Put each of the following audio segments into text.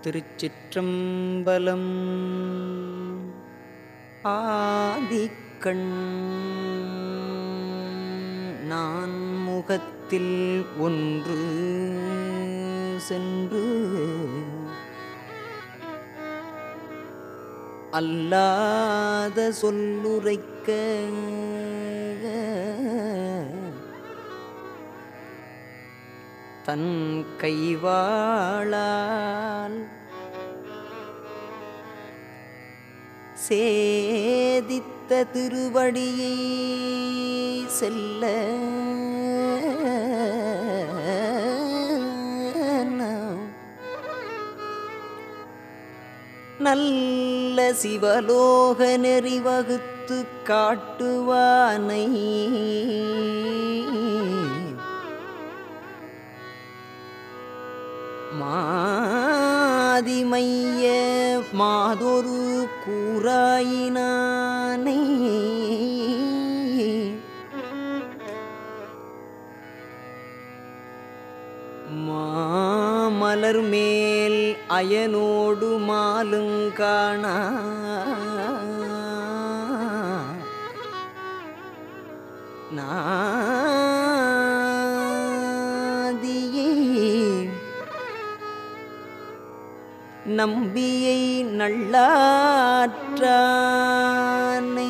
திருச்சிற்றம்பலம் ஆதிக்கண் நான் முகத்தில் ஒன்று சென்று அல்லாத சொல்லுரைக்க தன் கைவாளால் சேதித்த திருவடியை செல்ல நல்ல சிவலோக நெறி வகுத்து காட்டுவானை மாதிமைய மாதொரு கூறாயினானை மாமலர் மேல் அயனோடு மாலுங்காணா நாதியே நம்பியை நல்லாற்றானை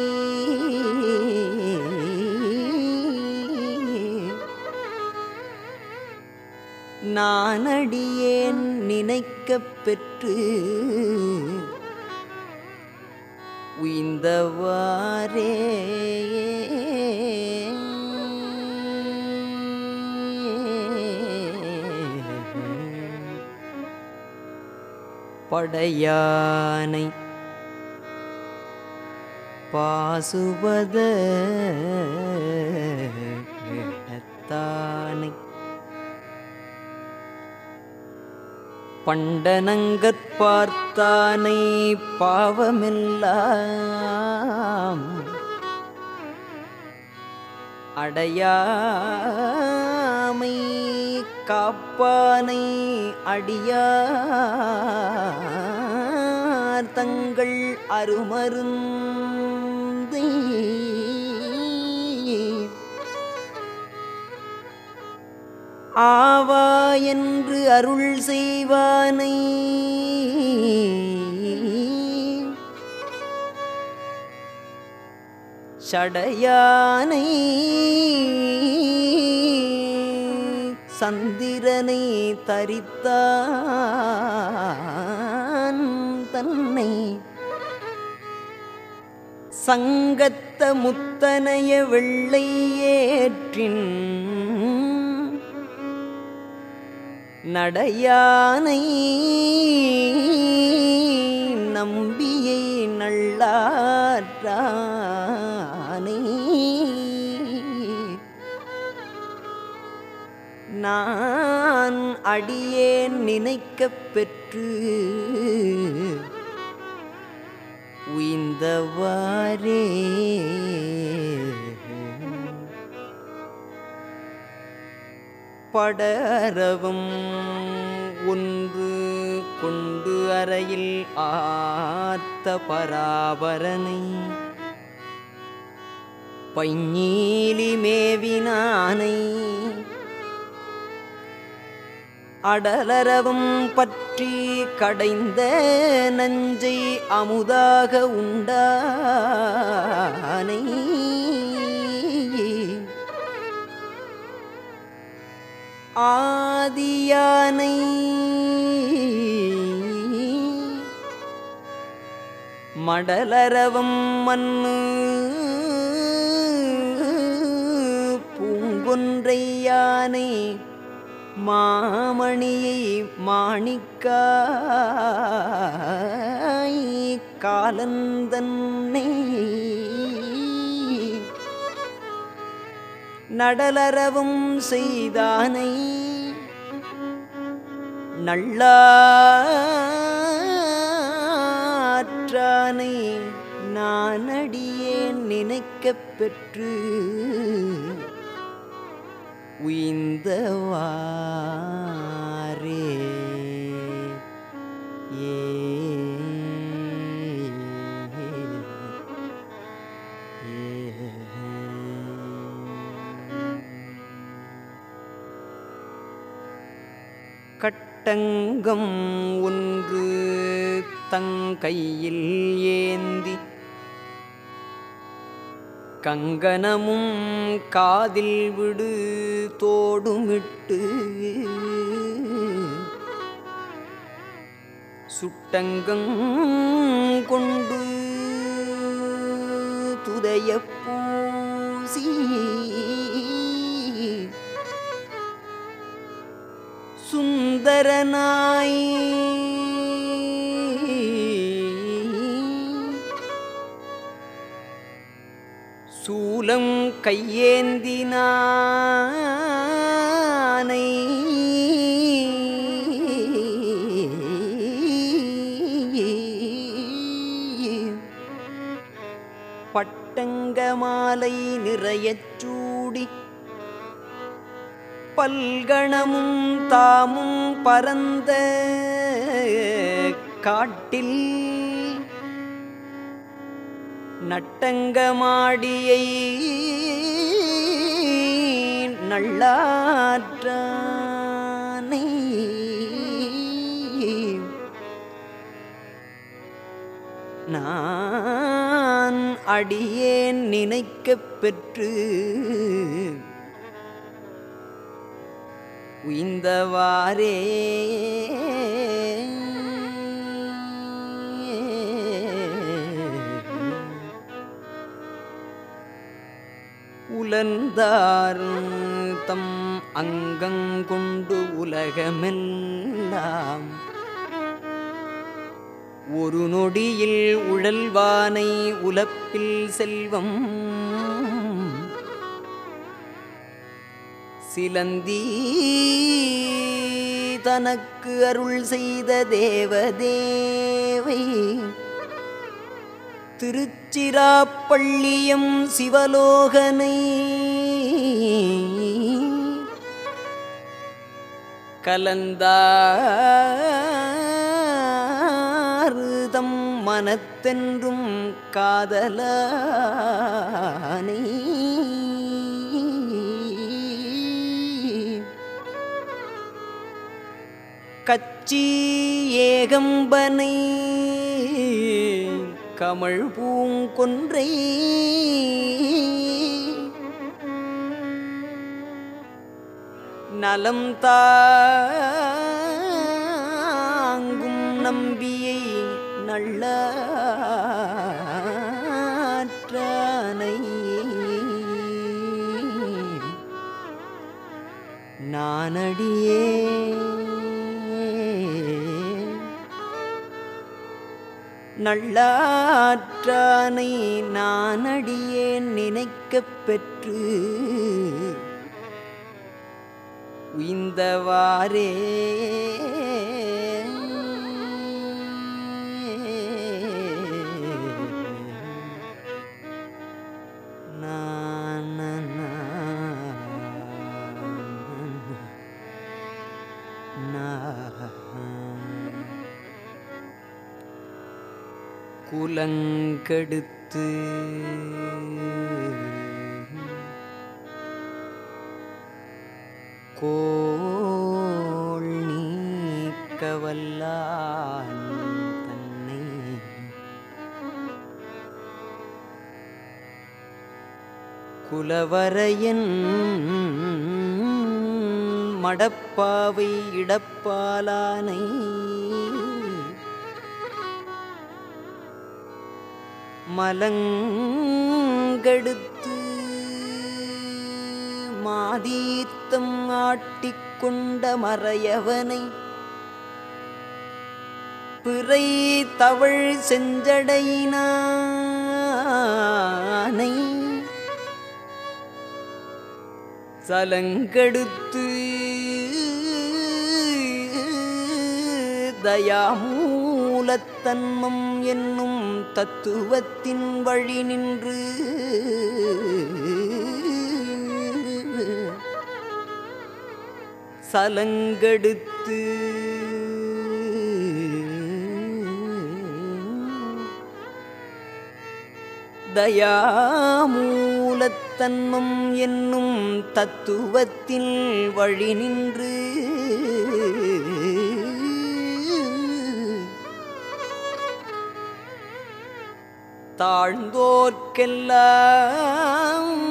நானடியேன் நினைக்கப் பெற்று உய்ந்தவாரே படையானை பாசுபத தானை பண்டனங்கற் பார்த்தானை பாவமெல்லாம் அடையாமை காப்பானை அடியார் தங்கள் அருமருந்தை ஆவா என்று அருள் செய்வானை சடையானை சந்திரனை தரித்தான் தன்னை சங்கத்த முத்தனைய வெள்ளை ஏற்றின் நடையானை நம்பியை நல்லாற்றானை நான் அடியேன் நினைக்கப் பெற்று உய்ந்தவாரே படரவும் ஒன்று கொண்டு அறையில் ஆத்த பராபரனை பைஞீலி மேவினானை அடலரவும் பற்றி கடைந்த நஞ்சை அமுதாக உண்டானை ஆதியானை மடலரவும் மண்ணு பூங்கொன்றை யானை மாமணியை மாணிக்காய் காலந்தன்னை நடலரவும் செய்தானை நல்லாற்றானை நானடியேன் நினைக்கப் பெற்று உய்ந்தவாரே கட்டங்கம் ஒன்று தங்கையில் ஏந்தி கங்கணமும் காதில் விடு தோடுமிட்டு சுட்டங்கம் கொண்டு துதைய பூசி சுந்தரனாய் சூலம் கையேந்தினானை பட்டங்க மாலை நிறையச் சூடி பல்கணமும் தாமும் பரந்த காட்டில் நட்டங்கமாடியை நல்லாற்றானை நான் அடியேன் நினைக்கப் பெற்று உய்ந்தவாறே உலர்ந்தாரும் தம் அங்கங்கொண்டு உலகமெல்லாம் ஒரு நொடியில் உழல்வானை உலப்பில் செல்வம் சிலந்தி தனக்கு அருள் செய்த தேவதேவை திருச்சிராப்பள்ளியம் சிவலோகனை கலந்தார்தம் மனத்தென்றும் காதலானை கச்சி ஏகம்பனை கமழ் பூங்கொன்றை நலம் தாங்கும் நம்பியை நல்லாற்றானை நானடியே நல்லாற்றானை நானடியேன் நினைக்கப் பெற்று உய்ந்தவாறே குலங்கெடுத்து கோள் நீக்கவல்லான் தன்னை குலவரையன் மடப்பாவை இடப்பாலானை மலங்கெடுத்து மாதீர்த்தம் ஆட்டிக்கொண்ட மறையவனை பிறை தவழ் செஞ்சடையினானை சலங்கெடுத்து தயாமூலத்தன்மம் என்னும் தத்துவத்தின் வழி நின்று சலங்கெடுத்து தயாமூலத்தன்மம் என்னும் தத்துவத்தில் வழி நின்று தாழ்ந்தோர்க்கெல்லாம்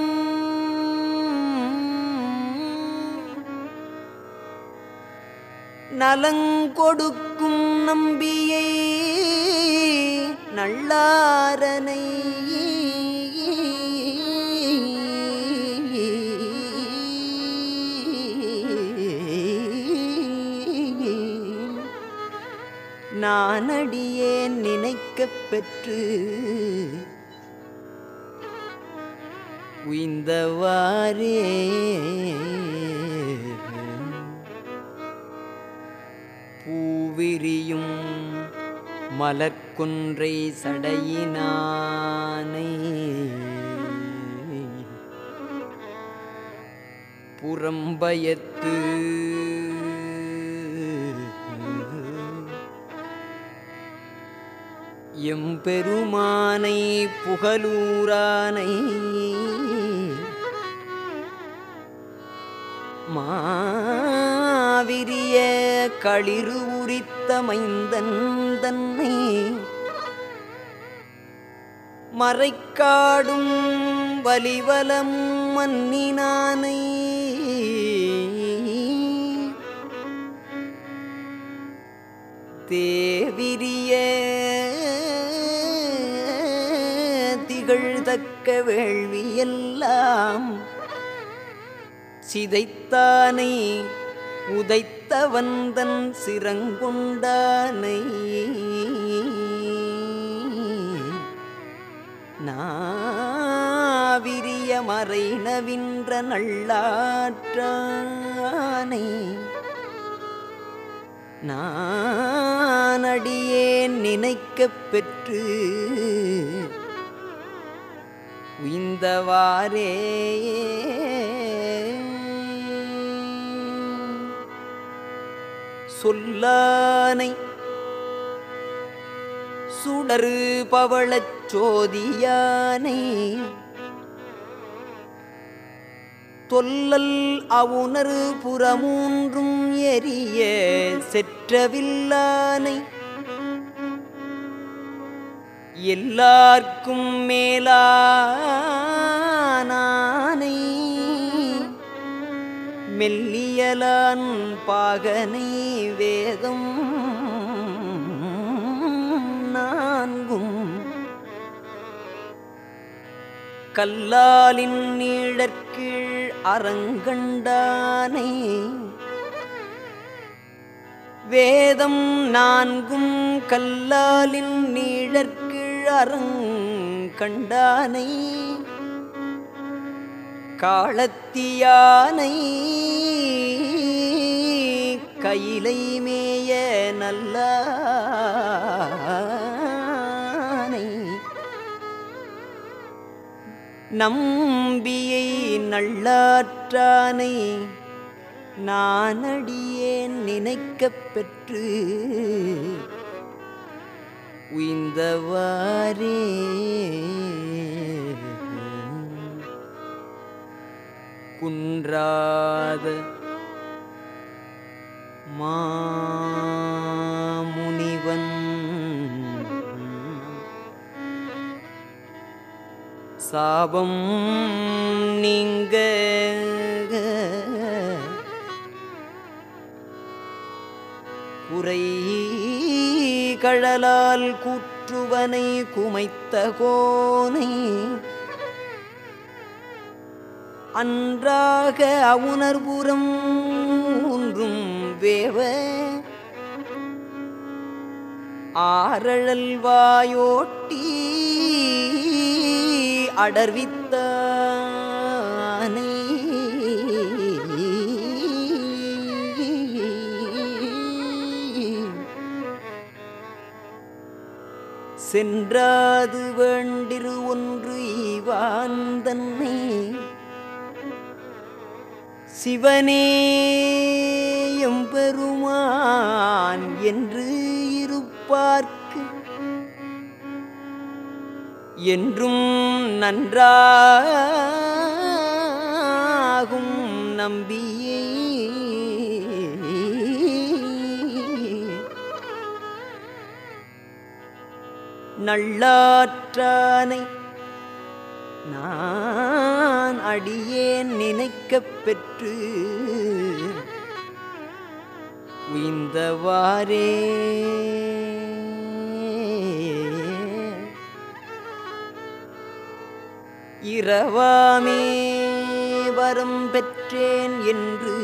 நலங்கொடுக்கும் நம்பியை நல்லாரனை நானடியேன் நினைக்கப் பெற்று உய்ந்தவாறே பூவிரியும் மலர்க்குன்றை சடையினானை புறம்பயத்து எம்பெருமானை புகழூரானை மாவிரிய களிறு உரித்த மைந்தன் தன்னை மறைக்காடும் வலிவலம் மன்னினானை தேவிரிய திகழ்தக்க வேள்வியெல்லாம் சிதைத்தானை உதைத்த வந்தன் சிறங்குண்டானை நாவிரிய மறைனவின்ற நல்லாற்றானை நானடியேன் நினைக்கப் பெற்று உய்ந்தவாறே சொல்லானை சுடரு பவளச் சோதியானை தொல்லல் அவுணர் புறமூன்றும் எரிய செற்றவில்லானை எல்லார்க்கும் மேலானானை மெல்லியலான் பாகனை வேதம் நான்கும் கல்லாலின் நீழற்கீழ் அறங்கண்டானை வேதம் நான்கும் கல்லாலின் நீழற்கீழ் அறங்கண்டானை காளத்தியானை கையிலை மேய நல்லானை நம்பியை நல்லாற்றானை நானடியேன் நினைக்கப் பெற்று உய்ந்தவாறே குன்றாத மாமுனிவன் சாபம் நீங்க குறை கழலால் கூற்றுவனை குமைத்த கோனை அன்றாக அவுணர்புறம் ஒன்றும் வேவ ஆரழல் வாயோட்டி அடர்வித்தானை சென்றாது வேண்டிரு ஒன்று ஈவான் தன்னை சிவனே எம்பெருமான் என்று இருப்பார்க்கு என்றும் நன்றாகும் நம்பியே நல்லாற்றானை நான் அடியேன் நினைக்கப் பெற்று உய்ந்தவாறே இரவாமே வரம் பெற்றேன் என்று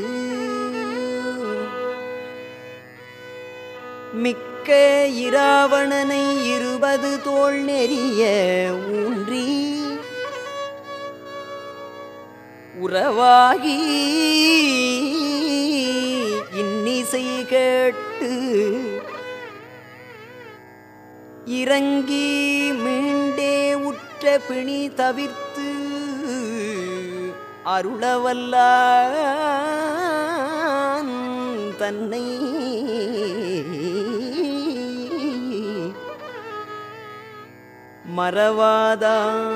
மிக்க இராவணனை இருபது தோள் நெறிய ஊன்றி உறவாகி இன்னிசை கேட்டு இறங்கி மீண்டே உற்ற பிணி தவிர்த்து அருளவல்லான் தன்னை மறவாதா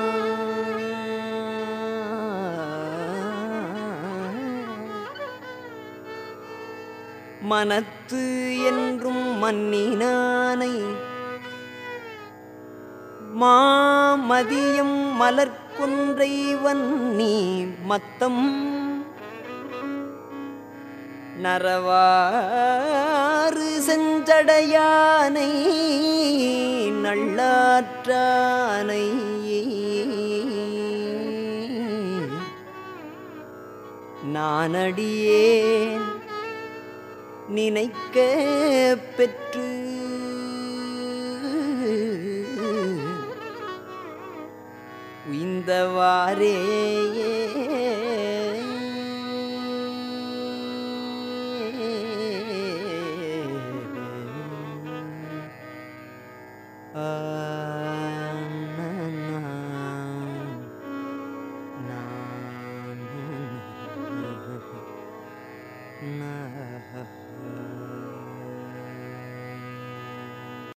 மனத்து என்றும் மன்னினானை மாமதியம் மலர்கொன்றை வன்னி மத்தம் நரவாறு செஞ்சடையானை நல்லாற்றானை நானடியேன் நினைக்க பெற்று உய்ந்தவாறே